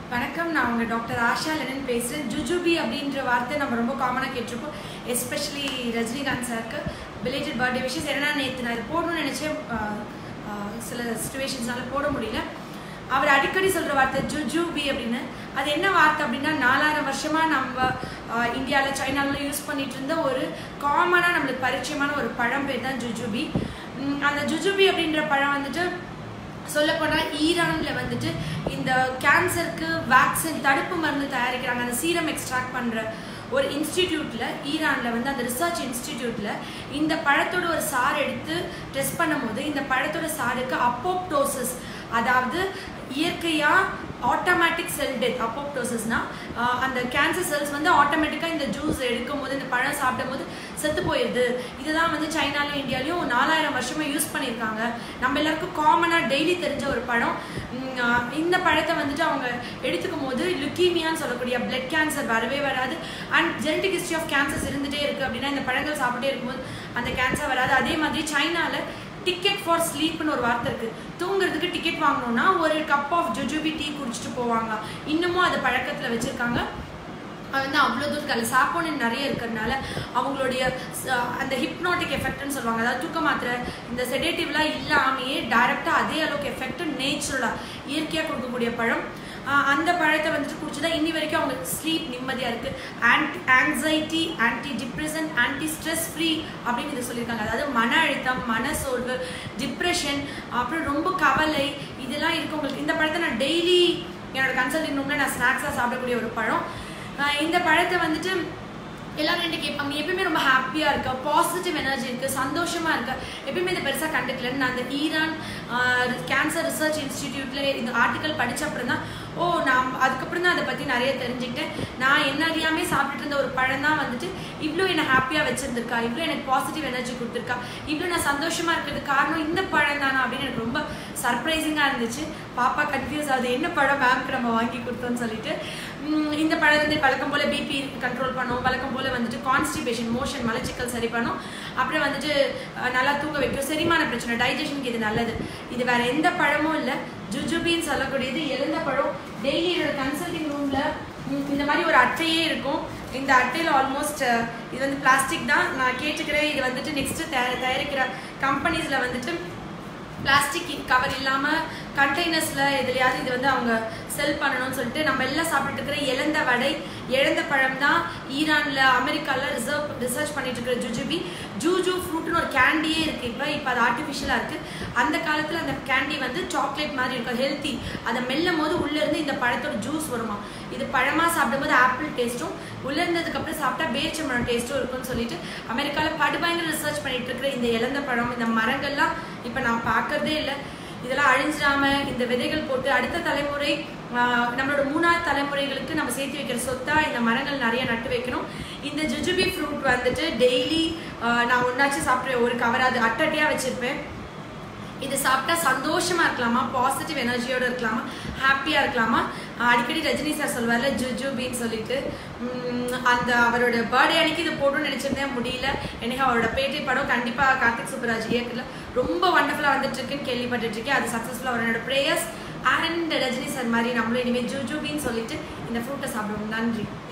வணக்கம் நான் உங்கள் டாக்டர் ஆஷா லெனன் பேசுகிறேன் ஜுஜுபி அப்படின்ற வார்த்தை நம்ம ரொம்ப காமனாக கேட்டிருப்போம் எஸ்பெஷலி ரஜினிகாந்த் சாருக்கு பிலேட்டட் பர்த்டே விஷஸ் ஏன்னா நேற்று நான் இது போடணும்னு நினச்சேன் சில சுச்சுவேஷன்ஸ்னால போட முடியல அவர் அடிக்கடி சொல்கிற வார்த்தை ஜுஜுபி அப்படின்னு அது என்ன வார்த்தை அப்படின்னா நாலாயிரம் வருஷமாக நம்ம இந்தியாவில் சைனாவில் யூஸ் பண்ணிட்டு இருந்த ஒரு காமனாக நம்மளுக்கு பரிச்சயமான ஒரு பழம் பேர் தான் ஜுஜுபி உம், அந்த ஜுஜுபி அப்படின்ற பழம் வந்துட்டு சொல்லப்போனால் ஈரானில் வந்துட்டு இந்த கேன்சருக்கு வேக்சின் தடுப்பு மருந்து தயாரிக்கிறாங்க அந்த சீரம் எக்ஸ்ட்ராக்ட் பண்ணுற ஒரு இன்ஸ்டிடியூட்டில் ஈரானில் வந்து அந்த ரிசர்ச் இன்ஸ்டிடியூட்டில் இந்த பழத்தோட ஒரு சாறு எடுத்து டெஸ்ட் பண்ணும்போது இந்த பழத்தோட சாருக்கு அப்போப்டோசிஸ் அதாவது இயற்கையாக ஆட்டோமேட்டிக் செல் டெத் அப்போப்டோசிஸ்னா அந்த கேன்சர் செல்ஸ் வந்து ஆட்டோமேட்டிக்காக இந்த ஜூஸ் எடுக்கும் போது இந்த பழம் சாப்பிடும் போது செத்து போயிடுது இதுதான் வந்து சைனாலையும் இந்தியாலையும் நாலாயிரம் வருஷமாக யூஸ் பண்ணியிருக்காங்க நம்ம எல்லாருக்கும் காமனாக டெய்லி தெரிஞ்ச ஒரு பழம் உம், ஆஹ் இந்த பழத்தை வந்துட்டு அவங்க எடுத்துக்கும் போது லுக்கீமியான்னு சொல்லக்கூடிய பிளட் கேன்சர் வரவே வராது and genetic history of cancers இருந்துகிட்டே இருக்குது அப்படின்னா இந்த பழங்கள் சாப்பிட்டே இருக்கும்போது அந்த கேன்சர் வராது அதே மாதிரி சைனாவில் டிக்கெட் ஃபார் ஸ்லீப்னு ஒரு வார்த்தை இருக்கு தூங்குறதுக்கு டிக்கெட் வாங்கணும்னா ஒரு கப் ஆஃப் ஜுஜுபி டீ குடிச்சிட்டு போவாங்க இன்னமும் அது பழக்கத்தில் வச்சிருக்காங்க அது வந்து அவ்வளோ தூரத்துக்கு அதில் சாப்போனின் நிறைய இருக்கிறதுனால அவங்களுடைய ச- அந்த ஹிப்னாட்டிக் எஃபெக்ட்னு சொல்லுவாங்க அதாவது தூக்க மாத்திரை இந்த செடேட்டிவ்லாம் இல்லாமையே டைரெக்டாக அதே அளவுக்கு எஃபெக்ட் நேச்சுரலாக இயற்கையாக கொடுக்கக்கூடிய பழம் ஆஹ் அந்த பழத்தை வந்துட்டு குடிச்சுதா இன்னி வரைக்கும் அவங்களுக்கு ஸ்லீப் நிம்மதியாக இருக்குது anti anxiety anti depression anti stress free அப்படின்னு இது சொல்லியிருக்காங்க அதாவது மன அழுத்தம் மன சோர்வு டிப்ரெஷன் அப்புறம் ரொம்ப கவலை இதெல்லாம் இருக்கு உங்களுக்கு இந்த பழத்தை நான் டெய்லி என்னோட கன்சல்டிங் ரூமில் நான் ஸ்நாக்ஸாக சாப்பிடக்கூடிய ஒரு பழம் ஆஹ் இந்த பழத்தை வந்துட்டு எல்லாரும் என்கிட்ட கேட்பாங்க எப்பயுமே ரொம்ப ஹாப்பியாக இருக்க பாசிட்டிவ் எனர்ஜி இருக்குது சந்தோஷமாக இருக்க எப்பயுமே இதை பெருசாக கண்டுக்கலன்னு நான் அந்த ஈரான் கேன்சர் ரிசர்ச் இன்ஸ்டிடியூட்டில் இந்த ஆர்டிக்கல் படிச்ச அப்புறம் தான் ஓ நான் அதுக்கப்புறம் தான் அதை பற்றி நிறைய தெரிஞ்சுக்கிட்டேன் நான் என்ன அறியாமே சாப்பிட்டுட்டு இருந்த ஒரு பழம் தான் வந்துட்டு இவ்வளோ என்னை ஹாப்பியாக வச்சுருந்துருக்கா இவ்வளோ எனக்கு பாசிட்டிவ் எனர்ஜி கொடுத்துருக்கா இவ்வளோ நான் சந்தோஷமாக இருக்கிறதுக்கு காரணம் இந்த பழம் தானா அப்படின்னு எனக்கு ரொம்ப சர்ப்ரைசிங்காக இருந்துச்சு பாப்பா கன்ஃபியூஸ் ஆகுது என்ன பழம் மேம்க்கு நம்ம வாங்கி கொடுத்தோம்னு சொல்லிட்டு உம், இந்த பழம் வந்து வழக்கம் போல் பிபி கண்ட்ரோல் பண்ணும் வழக்கம் போல் வந்துட்டு கான்ஸ்டிபேஷன் மோஷன் மலச்சிக்கல் சரி பண்ணும் அப்புறம் வந்துட்டு அஹ், நல்லா தூங்க வைக்கும் செரிமான பிரச்சனை டைஜஷனுக்கு இது நல்லது இது வேற எந்த பழமும் இல்லை ஜுஜுபின்னு சொல்லக்கூடியது எழுந்த பழம் டெய்லி என்னோட கன்சல்டிங் ரூமில் இந்த மாதிரி ஒரு அட்டையே இருக்கும் இந்த அட்டையில் ஆல்மோஸ்ட் இது வந்து பிளாஸ்டிக் தான் நான் கேட்டுக்கிறேன் இது வந்துட்டு நெக்ஸ்ட்டு தயாரிக்கிற கம்பெனிஸில் வந்துட்டு பிளாஸ்டிக் கவர் இல்லாமல் கண்டெய்னர்ஸில் எதுலையாவது இது வந்து அவங்க செல் பண்ணணும்னு சொல்லிட்டு நம்ம எல்லாம் சாப்பிட்டு இருக்கிற இழந்த வடை இழந்த பழம் தான் ஈரானில் அமெரிக்காவில் ரிசர்வ் ரிசர்ச் பண்ணிட்டு இருக்கிற ஜுஜுபி ஜூஜு ஃப்ரூட்னு ஒரு கேண்டியே இருக்குது இப்போ இப்போ அது ஆர்டிஃபிஷியலாக இருக்குது அந்த காலத்தில் அந்த கேண்டி வந்து சாக்லேட் மாதிரி இருக்கும் ஹெல்த்தி அதை மெல்லும் போது உள்ளேருந்து இந்த பழத்தோட ஜூஸ் வருமா இது பழமாக சாப்பிடும்போது ஆப்பிள் டேஸ்ட்டும் உள்ளே இருந்ததுக்கப்புறம் சாப்பிட்டா பேரிச்சம்பழம் டேஸ்ட்டும் இருக்கும்னு சொல்லிட்டு அமெரிக்காவில் படுபயங்கர ரிசர்ச் பண்ணிட்டு இருக்கிற இந்த இழந்த பழம் இந்த மரங்கள்லாம் இப்போ நான் பார்க்கறதே இல்லை இதெல்லாம் அழிஞ்சிடாம இந்த விதைகள் போட்டு அடுத்த தலைமுறை ஆஹ், நம்மளோட மூணாவது தலைமுறைகளுக்கு நம்ம சேர்த்து வைக்கிற சொத்தா இந்த மரங்கள் நிறைய நட்டு வைக்கணும் இந்த ஜுஜுபி ஃப்ரூட் வந்துட்டு டெய்லி நான் ஒன்றாச்சும் சாப்பிட்றேன் ஒரு கவராது அட்டட்டியாக வச்சிருப்பேன் இது சாப்பிட்டா சந்தோஷமா இருக்கலாமா பாசிட்டிவ் எனர்ஜியோட இருக்கலாமா ஹாப்பியா இருக்கலாமா ஆஹ் அடிக்கடி ரஜினி சார் சொல்வார்ல ஜுஜுபின்னு சொல்லிட்டு உம் அந்த அவரோட பர்த்டே அன்னைக்கு இது போடணும்னு நினைச்சிருந்தேன் முடியல எனக்கு அவரோட பேட்டை படம் கண்டிப்பா கார்த்திக் சுப்பராஜ் இயக்கல ரொம்ப வண்டர்ஃபுல்லா வந்துட்டு இருக்குன்னு கேள்விப்பட்டுட்டு இருக்கேன் அது சக்சஸ்ஃபுல்லா வரும் என்னோட ப்ரேயர்ஸ் அண்ட் ரஜினி சார் மாதிரி நம்மளும் இனிமேல் ஜுஜுபின்னு சொல்லிட்டு இந்த ஃப்ரூட்டை சாப்பிடுவோம் நன்றி